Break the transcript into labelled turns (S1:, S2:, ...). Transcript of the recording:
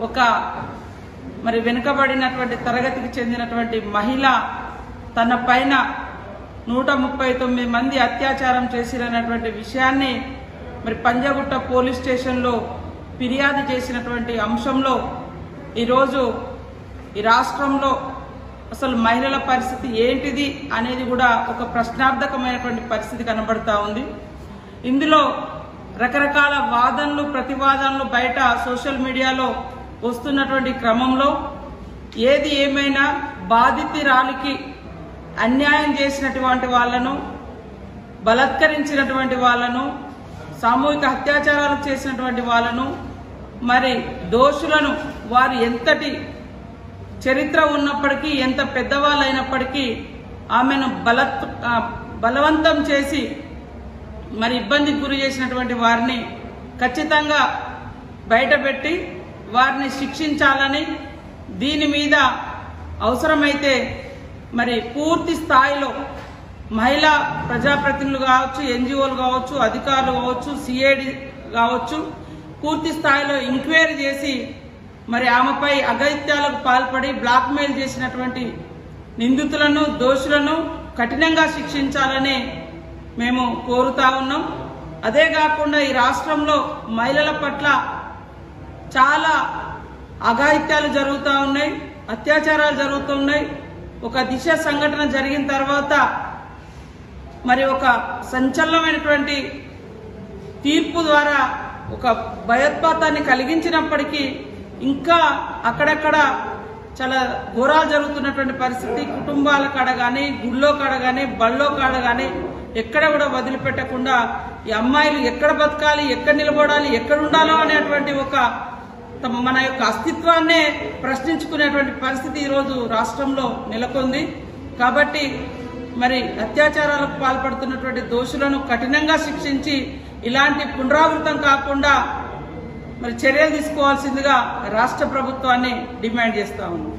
S1: ఒక మరి వెనుకబడినటువంటి తరగతికి చెందినటువంటి మహిళ తన పైన నూట ముప్పై తొమ్మిది మంది అత్యాచారం చేసిరన్నటువంటి విషయాన్ని మరి పంజాగుట్ట పోలీస్ స్టేషన్లో ఫిర్యాదు చేసినటువంటి అంశంలో ఈరోజు ఈ రాష్ట్రంలో అసలు మహిళల పరిస్థితి ఏంటిది అనేది కూడా ఒక ప్రశ్నార్థకమైనటువంటి పరిస్థితి కనబడతా ఉంది ఇందులో రకరకాల వాదనలు ప్రతివాదనలు బయట సోషల్ మీడియాలో వస్తున్నటువంటి క్రమంలో ఏది ఏమైనా బాధితురాలికి అన్యాయం చేసినటువంటి వాళ్ళను బలత్కరించినటువంటి వాళ్ళను సామూహిక అత్యాచారాలు చేసినటువంటి వాళ్ళను మరి దోషులను వారు ఎంతటి చరిత్ర ఉన్నప్పటికీ ఎంత పెద్దవాళ్ళు అయినప్పటికీ ఆమెను బలత్ ఆ, బలవంతం చేసి మరి ఇబ్బందికి గురి చేసినటువంటి వారిని ఖచ్చితంగా బయటపెట్టి వారిని శిక్షించాలని దీని మీద అవసరమైతే మరి పూర్తి స్థాయిలో మహిళా ప్రజాప్రతినిధులు కావచ్చు ఎన్జిఓలు కావచ్చు అధికారులు కావచ్చు సిఐడి కావచ్చు పూర్తి స్థాయిలో ఎంక్వైరీ చేసి మరి ఆమెపై అగత్యాలకు పాల్పడి బ్లాక్మెయిల్ చేసినటువంటి నిందితులను దోషులను కఠినంగా శిక్షించాలని మేము కోరుతా ఉన్నాం అదే కాకుండా ఈ రాష్ట్రంలో మహిళల పట్ల చాలా అఘాయిత్యాలు జరుగుతూ ఉన్నాయి అత్యాచారాలు జరుగుతున్నాయి ఒక దిశ సంఘటన జరిగిన తర్వాత మరి ఒక సంచలనమైనటువంటి తీర్పు ద్వారా ఒక భయోత్పాతాన్ని కలిగించినప్పటికీ ఇంకా అక్కడక్కడ చాలా ఘోరాలు జరుగుతున్నటువంటి పరిస్థితి కుటుంబాల కాడ కానీ గుళ్ళో కాడ కానీ బళ్ళో కాడ కానీ ఎక్కడ కూడా వదిలిపెట్టకుండా ఈ అమ్మాయిలు ఎక్కడ బతకాలి ఎక్కడ నిలబడాలి ఎక్కడ ఉండాలో అనేటువంటి ఒక తమ- మన యొక్క అస్తిత్వాన్నే ప్రశ్నించుకునేటువంటి పరిస్థితి ఈరోజు రాష్ట్రంలో నెలకొంది కాబట్టి మరి అత్యాచారాలకు పాల్పడుతున్నటువంటి దోషులను కఠినంగా శిక్షించి ఇలాంటి పునరావృతం కాకుండా మరి చర్యలు తీసుకోవాల్సిందిగా రాష్ట్ర ప్రభుత్వాన్ని డిమాండ్ చేస్తా ఉన్నాం